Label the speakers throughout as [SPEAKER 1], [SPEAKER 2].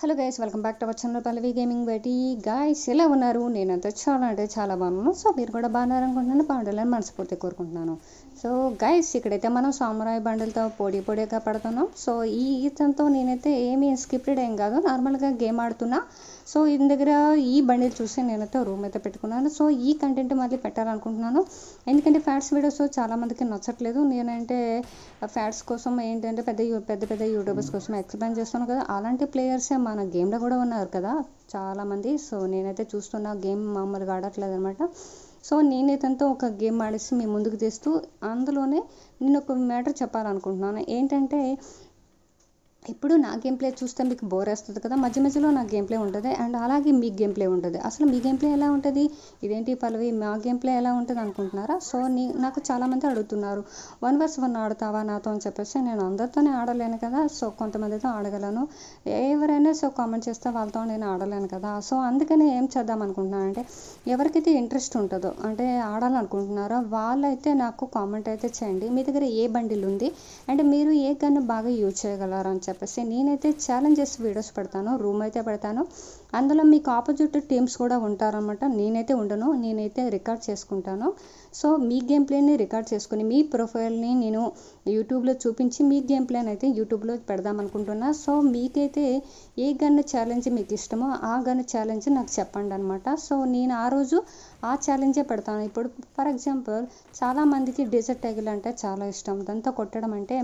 [SPEAKER 1] hello guys welcome back to our channel Pallavi gaming బయటి guys ఎలా ఉన్నారు నేనంతా చాలా అంటే చాలా బాగున్నాను సో మీరు కూడా బాగున్నారు అనుకుంటున్నాను బాగుండాలని మనస్ఫూర్తి కోరుకుంటున్నాను సో గైస్ ఇక్కడైతే మనం సామురాయి బండిలతో పొడి పొడిగా పడుతున్నాం సో ఈ ఈతంతో నేనైతే ఏమీ స్కిప్టెడ్ ఏం కాదు నార్మల్గా గేమ్ ఆడుతున్నా సో ఈయన దగ్గర ఈ బండిలు చూసి నేనైతే రూమ్ అయితే పెట్టుకున్నాను సో ఈ కంటెంట్ మళ్ళీ పెట్టాలనుకుంటున్నాను ఎందుకంటే ఫ్యాట్స్ వీడియోస్ చాలామందికి నచ్చట్లేదు నేనంటే ఫ్యాట్స్ కోసం ఏంటంటే పెద్ద యూ- పెద్ద పెద్ద యూట్యూబర్స్ కోసం ఎక్స్ప్లెయిన్ చేస్తున్నాను కదా అలాంటి ప్లేయర్సే మన గేమ్లో కూడా ఉన్నారు కదా చాలామంది సో నేనైతే చూస్తున్నా గేమ్ మామూలుగా ఆడట్లేదు అనమాట సో నేను ఇతనితో ఒక గేమ్ ఆడేసి మీ ముందుకు తెస్తూ అందులోనే నేను ఒక మ్యాటర్ చెప్పాలనుకుంటున్నాను ఏంటంటే ఇప్పుడు నా గేమ్ ప్లే చూస్తే మీకు బోర్ వేస్తుంది కదా మధ్య మధ్యలో నా గేమ్ ప్లే ఉంటుంది అండ్ అలాగే మీ గేమ్ ప్లే ఉంటుంది అసలు మీ గేమ్ ప్లే ఎలా ఉంటుంది ఇదేంటి పల్లవి మా గేమ్ ప్లే ఎలా ఉంటుంది అనుకుంటున్నారా సో నీ నాకు చాలామంది అడుగుతున్నారు వన్ వర్స్ వన్ ఆడతావా నాతో అని చెప్పేసి నేను అందరితోనే ఆడలేను కదా సో కొంతమందితో ఆడగలను ఎవరైనా సో కామెంట్ చేస్తే వాళ్ళతో నేను ఆడలేను కదా సో అందుకని ఏం చేద్దాం అనుకుంటున్నానంటే ఎవరికైతే ఇంట్రెస్ట్ ఉంటుందో అంటే ఆడాలనుకుంటున్నారో వాళ్ళైతే నాకు కామెంట్ అయితే చేయండి మీ దగ్గర ఏ బండిల్ ఉంది అండ్ మీరు ఏ గన్ బాగా యూజ్ చేయగలరు అని చెప్పేసి నేనైతే ఛాలెంజెస్ వీడియోస్ పెడతాను రూమ్ అయితే పెడతాను అందులో మీకు ఆపోజిట్ టీమ్స్ కూడా ఉంటారనమాట నేనైతే ఉండను నేనైతే రికార్డ్ చేసుకుంటాను సో మీ గేమ్ ప్లేని రికార్డ్ చేసుకుని మీ ప్రొఫైల్ని నేను యూట్యూబ్లో చూపించి మీ గేమ్ ప్లేని అయితే యూట్యూబ్లో పెడదాం అనుకుంటున్నా సో మీకైతే ఏ గన్ ఛాలెంజ్ మీకు ఇష్టమో ఆ గన్ ఛాలెంజ్ నాకు చెప్పండి అనమాట సో నేను ఆ రోజు ఆ ఛాలెంజే పెడతాను ఇప్పుడు ఫర్ ఎగ్జాంపుల్ చాలామందికి డెజర్ట్ టైగిల్ అంటే చాలా ఇష్టం దాంతో కొట్టడం అంటే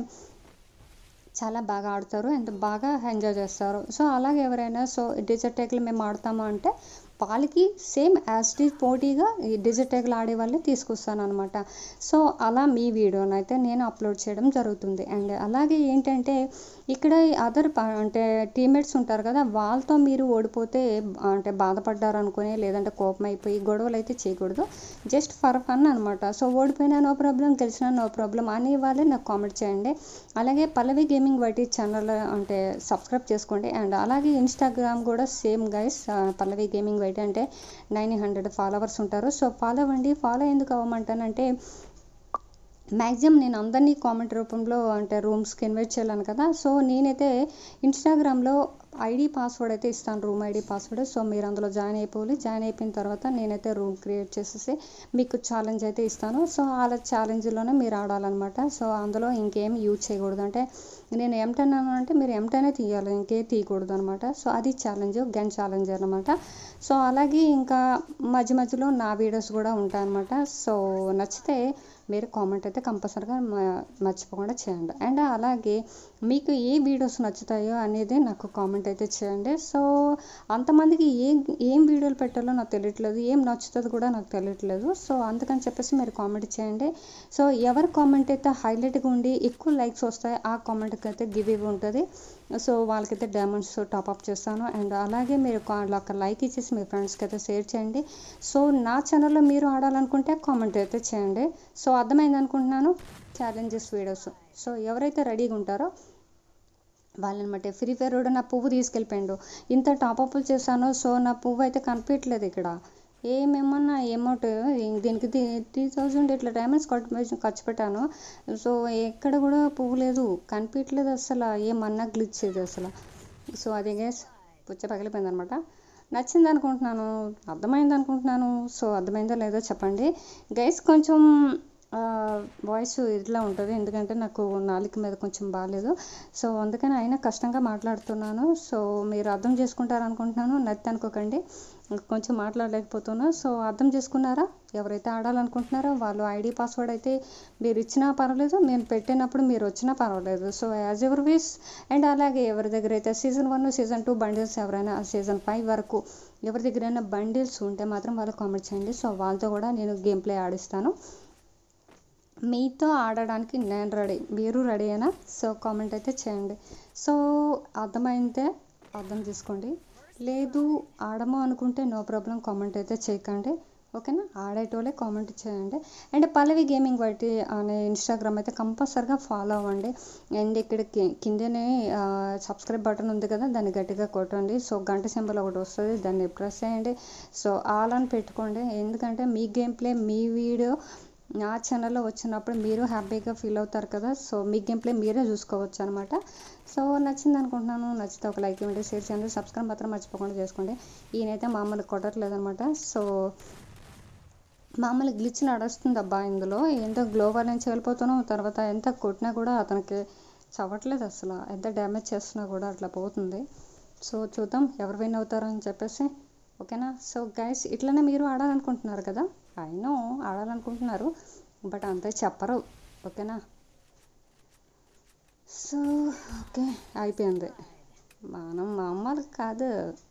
[SPEAKER 1] చాలా బాగా ఆడతారు అండ్ బాగా ఎంజాయ్ చేస్తారు సో అలాగే ఎవరైనా సో డిజర్ట్ టేకులు మేము ఆడతాము అంటే వాళ్ళకి సేమ్ యాజ్ టీ పోటీగా ఈ డిజర్ట్ టేకులు ఆడే వాళ్ళని తీసుకొస్తాను అనమాట సో అలా మీ వీడియోని అయితే నేను అప్లోడ్ చేయడం జరుగుతుంది అండ్ అలాగే ఏంటంటే ఇక్కడ అదర్ అంటే టీమ్మేట్స్ ఉంటారు కదా వాళ్ళతో మీరు ఓడిపోతే అంటే బాధపడ్డారు అనుకుని లేదంటే కోపం అయిపోయి గొడవలు అయితే చేయకూడదు జస్ట్ ఫర్ ఫన్ అనమాట సో ఓడిపోయినా నో ప్రాబ్లం గెలిచినా నో ప్రాబ్లం అనే వాళ్ళే నాకు కామెంట్ చేయండి అలాగే పల్లవి గేమింగ్ వైటి ఛానల్ అంటే సబ్స్క్రైబ్ చేసుకోండి అండ్ అలాగే ఇన్స్టాగ్రామ్ కూడా same guys Pallavi gaming YT అంటే నైన్ హండ్రెడ్ ఫాలోవర్స్ ఉంటారు సో ఫాలో అవ్వండి ఫాలో ఎందుకు అవ్వమంటానంటే మ్యాక్సిమం నేను అందరినీ కామెంట్ రూపంలో అంటే రూమ్స్కి ఇన్వైట్ చేయాలను కదా సో నేనైతే ఇన్స్టాగ్రామ్లో ఐడి పాస్వర్డ్ అయితే ఇస్తాను రూమ్ ఐడి పాస్వర్డ్ సో మీరు అందులో జాయిన్ అయిపోవాలి జాయిన్ అయిపోయిన తర్వాత నేనైతే రూమ్ క్రియేట్ చేసేసి మీకు ఛాలెంజ్ అయితే ఇస్తాను సో అలా ఛాలెంజ్లోనే మీరు ఆడాలన్నమాట సో అందులో ఇంకేం యూజ్ చేయకూడదు అంటే నేను ఏమిటన్నాను అంటే మీరు ఏమిటనే తీయాలి ఇంకే తీయకూడదు అనమాట సో అది ఛాలెంజ్ గన్ ఛాలెంజ్ అనమాట సో అలాగే ఇంకా మధ్య మధ్యలో నా వీడియోస్ కూడా ఉంటాయన్నమాట సో నచ్చితే మీరు కామెంట్ అయితే కంపల్సరీగా మర్చిపోకుండా చేయండి అండ్ అలాగే మీకు ఏ వీడియోస్ నచ్చుతాయో అనేది నాకు కామెంట్ అయితే చేయండి సో అంతమందికి ఏం ఏం వీడియోలు పెట్టాలో నాకు తెలియట్లేదు ఏం నచ్చుతుంది కూడా నాకు తెలియట్లేదు సో అందుకని చెప్పేసి మీరు కామెంట్ చేయండి సో ఎవరి కామెంట్ అయితే హైలైట్గా ఉండి ఎక్కువ లైక్స్ వస్తాయి ఆ కామెంట్కి అయితే గివ్ ఇవి ఉంటుంది సో వాళ్ళకైతే డైమండ్స్ టాప్అప్ చేస్తాను అండ్ అలాగే మీరు కా- ఒక లైక్ ఇచ్చేసి మీ ఫ్రెండ్స్కి అయితే షేర్ చేయండి సో నా ఛానల్లో మీరు ఆడాలనుకుంటే కామెంట్ అయితే చేయండి సో అర్థమైంది అనుకుంటున్నాను ఛాలెంజెస్ వీడియోస్ సో ఎవరైతే రెడీగా ఉంటారో వాళ్ళనమాట ఫ్రీ ఫైర్ రోడ్ నా పువ్వు తీసుకెళ్ళిపోయిండు ఇంత టాప్అప్లు చేశాను సో నా పువ్వు అయితే కనిపించట్లేదు ఇక్కడ ఏమేమన్నా అమౌంట్ దీనికి త్రీ థౌజండ్ ఇట్లా డైమండ్స్ ఖర్చు ఖర్చు పెట్టాను సో ఎక్కడ కూడా పువ్వు లేదు కనిపించట్లేదు అసలు ఏమన్నా గ్లిచ్ ఇది అసలు సో అది గైస్ పుచ్చ పగిలిపోయింది అనమాట నచ్చింది అనుకుంటున్నాను అర్థమైంది అనుకుంటున్నాను సో అర్థమైందో లేదో చెప్పండి గైస్ కొంచెం వాయిస్ ఇట్లా ఉంటుంది ఎందుకంటే నాకు నాలుక మీద కొంచెం బాగాలేదు సో అందుకని అయినా కష్టంగా మాట్లాడుతున్నాను సో మీరు అర్థం చేసుకుంటారు అనుకుంటున్నాను నత్తి అనుకోకండి కొంచెం మాట్లాడలేకపోతున్నా సో అర్థం చేసుకున్నారా ఎవరైతే ఆడాలనుకుంటున్నారో వాళ్ళు ఐడి పాస్వర్డ్ అయితే మీరు ఇచ్చినా పర్వాలేదు నేను పెట్టినప్పుడు మీరు వచ్చినా పర్వాలేదు సో యాజ్ ఎవర్ విస్ అండ్ అలాగే ఎవరి దగ్గర అయితే season one season two bundles ఎవరైనా సీజన్ ఫైవ్ వరకు ఎవరి దగ్గరైనా బండిల్స్ ఉంటే మాత్రం వాళ్ళు కామెంట్ చేయండి సో వాళ్ళతో కూడా నేను గేమ్ ప్లే ఆడిస్తాను మీతో ఆడడానికి నేను రెడీ మీరు రెడీయేనా సో కామెంట్ అయితే చేయండి సో అర్థమైతే అర్థం చేసుకోండి లేదు ఆడము అనుకుంటే నో ప్రాబ్లం కామెంట్ అయితే చేయకండి ఓకేనా ఆడేటోళ్ళే కామెంట్ చేయండి అండ్ పల్లవి గేమింగ్ బట్టి అనే ఇన్స్టాగ్రామ్ అయితే కంపల్సరిగా ఫాలో అవ్వండి అండ్ ఇక్కడ కి- కిందనే సబ్స్క్రైబ్ బటన్ ఉంది కదా దాన్ని గట్టిగా కొట్టండి సో గంట సింబల్ ఒకటి వస్తుంది దాన్ని ప్రెస్ చేయండి సో ఆల్ అని పెట్టుకోండి ఎందుకంటే మీ గేమ్ ప్లే మీ వీడియో నా ఛానల్లో వచ్చినప్పుడు మీరు హ్యాపీగా ఫీల్ అవుతారు కదా సో మీ గేమ్ ప్లే మీరే చూసుకోవచ్చు అనమాట సో నచ్చింది అనుకుంటున్నాను నచ్చితే ఒక లైక్ ఇవ్వండి షేర్ చేయండి సబ్స్క్రైబ్ మాత్రం మర్చిపోకుండా చేసుకోండి ఈయనైతే మామూలు కొట్టట్లేదు అనమాట సో మామూలు గ్లిచ్ నడుస్తుంది అబ్బా ఇందులో ఏంటో గ్లోవర్ నుంచి వెళ్ళిపోతున్నాం తర్వాత ఎంత కొట్టినా కూడా అతనికి చవట్లేదు అసలు ఎంత డ్యామేజ్ చేస్తున్నా కూడా అట్లా పోతుంది సో చూద్దాం ఎవరు విన్ అవుతారో అని చెప్పేసి ఓకేనా సో గైస్ ఇట్లనే మీరు ఆడాలనుకుంటున్నారు కదా అయినో ఆడాలనుకుంటున్నారు బట్ అంతే చెప్పరు ఓకేనా సో ఓకే అయిపోయింది మనం మామూలు కాదు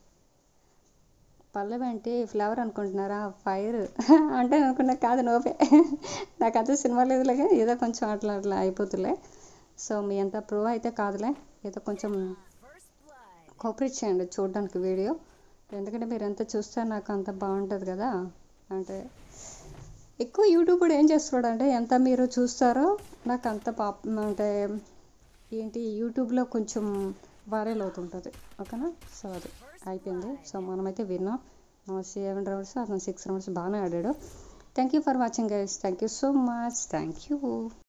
[SPEAKER 1] పల్లవి అంటే ఫ్లవర్ అనుకుంటున్నారా ఫైర్ అంటే అనుకున్నా కాదు నోపే నాకు అంత సినిమా లేదులే ఏదో కొంచెం అట్లా అట్లా అయిపోతులే సో మీ అంత ప్రో అయితే కాదులే ఏదో కొంచెం కోఆపరేట్ చేయండి చూడడానికి వీడియో ఎందుకంటే మీరు ఎంత చూస్తే నాకు అంత బాగుంటుంది కదా అంటే ఎక్కువ యూట్యూబ్ కూడా ఏం చేస్తున్నాడు అంటే ఎంత మీరు చూస్తారో నాకు అంత పాప్ అంటే ఏంటి యూట్యూబ్లో కొంచెం వైరల్ అవుతుంటుంది ఓకేనా సో అది అయిపోయింది సో మనమైతే విన్నాం సెవెన్ రౌండ్స్ అతను సిక్స్ రౌండ్స్ బాగానే ఆడాడు thank you for watching guys thank you so much thank you